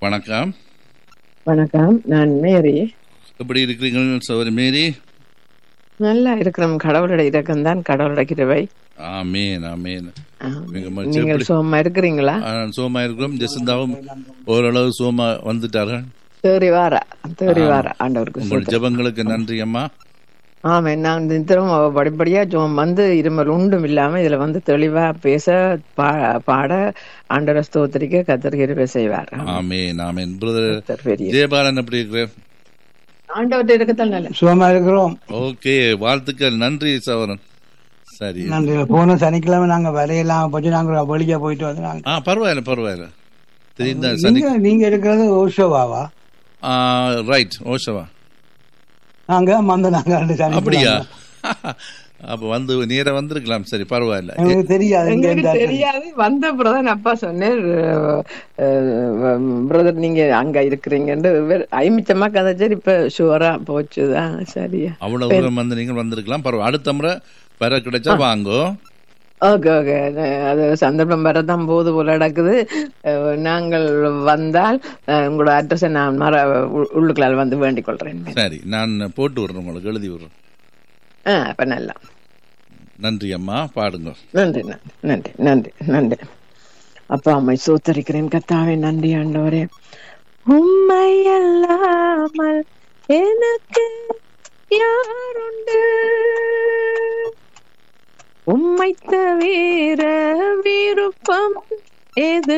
வணக்கம் வணக்கம் நான் மேரி எப்படி இருக்கிறீங்க சௌரி மேரி நல்லா இருக்கிறோம் கடவுளோட இரக்கம் தான் கடவுளோட கிருபை ஆமேன் ஆமேன் ஆம். மிக மகிழ்ச்சி. நீங்கள் எப்படி? சுகமா இருக்கிறீங்களா ஆ, சோமா இருக்கிறோம் ஜெசந்தாவும் ஓரளவு சோமா வந்துட்டார்கள் தேறி வார தேறி வார ஆண்டவருக்கு உங்கள் ஸ்தோத்திரம். ஜெபங்களுக்கு நன்றி அம்மா ஆமா நான் தினம் படிப்படியா சுகம் வந்து இருமல் உண்டும் இல்லாம இதுல வந்து தெளிவா பேச பா- பாட ஆண்டவரை ஸ்தோத்திரிக்க கத்தர் கிருபை செய்வார் ஆமேன் ஆமேன் பிரதர் கர்த்தர் பெரிய ஜெயபாலன் எப்படி இருக்கிறார் ஆண்டவர்கிட்ட இருக்கத்தான் நல்ல சுகமா இருக்கிறோம் ஓகே வாழ்த்துக்கள் நன்றி சவரன் சரி நன்றி போன சனிக்கிழமை நாங்க வரையெல்லாம் போச்சு நாங்க வெளியே போயிட்டு வந்து நாங்க ஆ பரவாயில்ல பரவாயில்ல தெரியுதா சரி நீங்க நீங்க இருக்கிறது ஓஷோவாவா ரைட் ஓஷவா நாங்க மந்த நாங்க ரெண்டு சனி அப்படியா அப்ப வந்து நேரா வந்திருக்கலாம் சரி பரவாயில்ல எங்களுக்கு தெரியாது இங்க எங்களுக்கு எந்த தெரியாது வந்த பிரதான் அப்பா சொன்னேன் பிரதர் நீங்க அங்க இருக்கிறீங்கன்னு ஐமிச்சமா கதைச்சார் இப்ப ஷுவரா போச்சுதான் சரியா அவ்வளவு தூரம் வந்து நீங்கள் வந்திருக்கலாம் பரவாயில்ல அடுத்த முறை பெற கிடைச்சா வாங்கோ ஓகே ஓகே அது சந்தர்ப்பம் வரதான் போது போல நடக்குது அஹ், நாங்கள் வந்தால் அஹ், உங்களோட அட்ரஸை நான் மற உ- உள்ளுக்குள்ளால் வந்து வேண்டிக் கொள்றேன் சரி நான் போட்டு விடுறேன் உங்களுக்கு எழுதி விடுறேன் ஆ அப்ப நல்லா நன்றி அம்மா பாடுங்க நன்றி நன்றி நன்றி நன்றி நன்றி அப்பா அம்மை சோத்தரிக்கிறேன் கத்தாவே நன்றி ஆண்டவரே உம்மை அல்லாமல் எனக்கு யாருண்டு உம்மை தவிர விருப்பம் எது